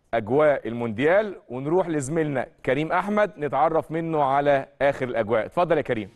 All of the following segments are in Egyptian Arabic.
اجواء المونديال ونروح لزميلنا كريم احمد نتعرف منه على اخر الاجواء اتفضل يا كريم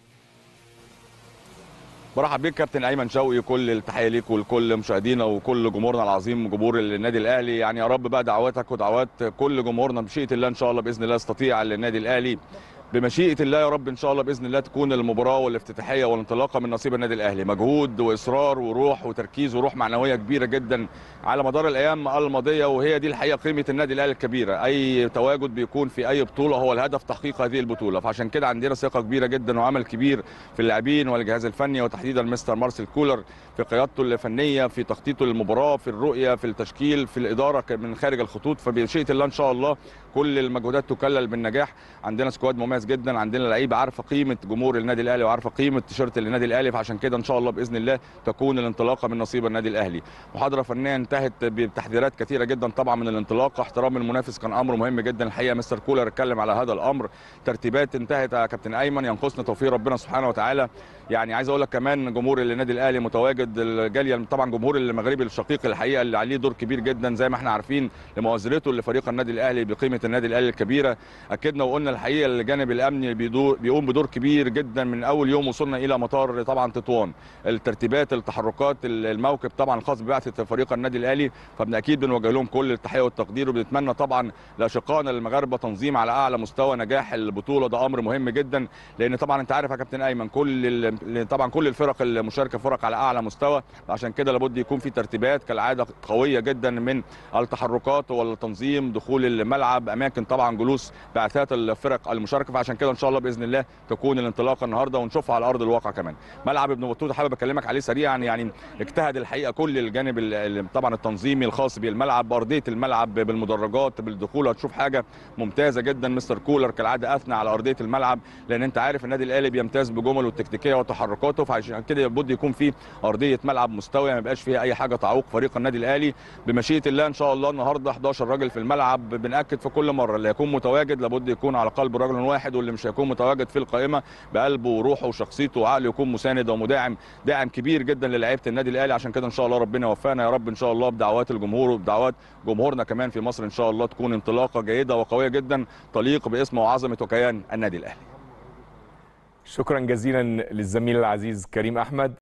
برحب بيك كابتن ايمن شوقي كل التحيه ليك ولكل مشاهدينا وكل جمهورنا العظيم جمهور النادي الاهلي يعني يا رب بقى دعواتك ودعوات كل جمهورنا بمشيئه الله ان شاء الله باذن الله يستطيع النادي الاهلي بمشيئه الله يا رب ان شاء الله باذن الله تكون المباراه والافتتاحيه والانطلاقه من نصيب النادي الاهلي مجهود واصرار وروح وتركيز وروح معنويه كبيره جدا على مدار الايام الماضيه وهي دي الحقيقه قيمه النادي الاهلي الكبيره اي تواجد بيكون في اي بطوله هو الهدف تحقيق هذه البطوله فعشان كده عندنا ثقه كبيره جدا وعمل كبير في اللاعبين والجهاز الفني وتحديدا مستر مارسيل كولر في قيادته الفنيه في تخطيطه للمباراه في الرؤيه في التشكيل في الاداره من خارج الخطوط فبمشيئه الله ان شاء الله كل المجهودات تكلل بالنجاح عندنا سكواد مميز جدا عندنا لعيبه عارفه قيمه جمهور النادي الاهلي وعارفه قيمه تيشيرت النادي الاهلي فعشان كده ان شاء الله باذن الله تكون الانطلاقه من نصيب النادي الاهلي محاضره فنيه انتهت بتحذيرات كثيره جدا طبعا من الانطلاقه احترام المنافس كان امر مهم جدا الحقيقه مستر كولر اتكلم على هذا الامر ترتيبات انتهت يا كابتن ايمن ينقصنا توفيق ربنا سبحانه وتعالى يعني عايز اقول لك كمان جمهور النادي الاهلي متواجد الجاليه طبعا جمهور المغربي الشقيق الحقيقه اللي عليه دور كبير جدا زي ما احنا عارفين لمؤازرته لفريق النادي الاهلي بقيمه النادي الاهلي الكبيره اكدنا وقلنا الحقيقه الجانب الامني بيقوم بدور كبير جدا من اول يوم وصلنا الى مطار طبعا تطوان الترتيبات التحركات الموكب طبعا الخاص ببعثه فريق النادي الاهلي فاكيد بنوجه لهم كل التحيه والتقدير وبنتمنى طبعا لاشقائنا المغاربه تنظيم على اعلى مستوى نجاح البطوله ده امر مهم جدا لان طبعا انت عارف يا كابتن ايمن كل طبعا كل الفرق المشاركه فرق على اعلى مستوى عشان كده لابد يكون في ترتيبات كالعاده قويه جدا من التحركات والتنظيم دخول الملعب اماكن طبعا جلوس بعثات الفرق المشاركه فعشان كده ان شاء الله باذن الله تكون الانطلاقه النهارده ونشوفها على ارض الواقع كمان ملعب ابن بطوطه حابب اكلمك عليه سريعا يعني اجتهد الحقيقه كل الجانب طبعا التنظيمي الخاص بالملعب بارضيه الملعب بالمدرجات بالدخول هتشوف حاجه ممتازه جدا مستر كولر كالعاده اثنى على ارضيه الملعب لان انت عارف النادي الاهلي بيمتاز بجمله التكتيكيه وتحركاته فعشان كده لابد يكون في ارضيه ملعب مستويه ما يبقاش فيها اي حاجه تعوق فريق النادي الاهلي بمشيئه الله ان شاء الله النهارده 11 راجل في الملعب بناكد في كل مره اللي هيكون متواجد لابد يكون على قلب رجل واحد واللي مش هيكون متواجد في القائمه بقلبه وروحه وشخصيته وعقله يكون مساند ومداعم داعم كبير جدا للاعيبه النادي الاهلي عشان كده ان شاء الله ربنا يوفقنا يا رب ان شاء الله بدعوات الجمهور وبدعوات جمهورنا كمان في مصر ان شاء الله تكون انطلاقه جيده وقويه جدا تليق باسم وعظمه وكيان النادي الاهلي شكرا جزيلا للزميل العزيز كريم احمد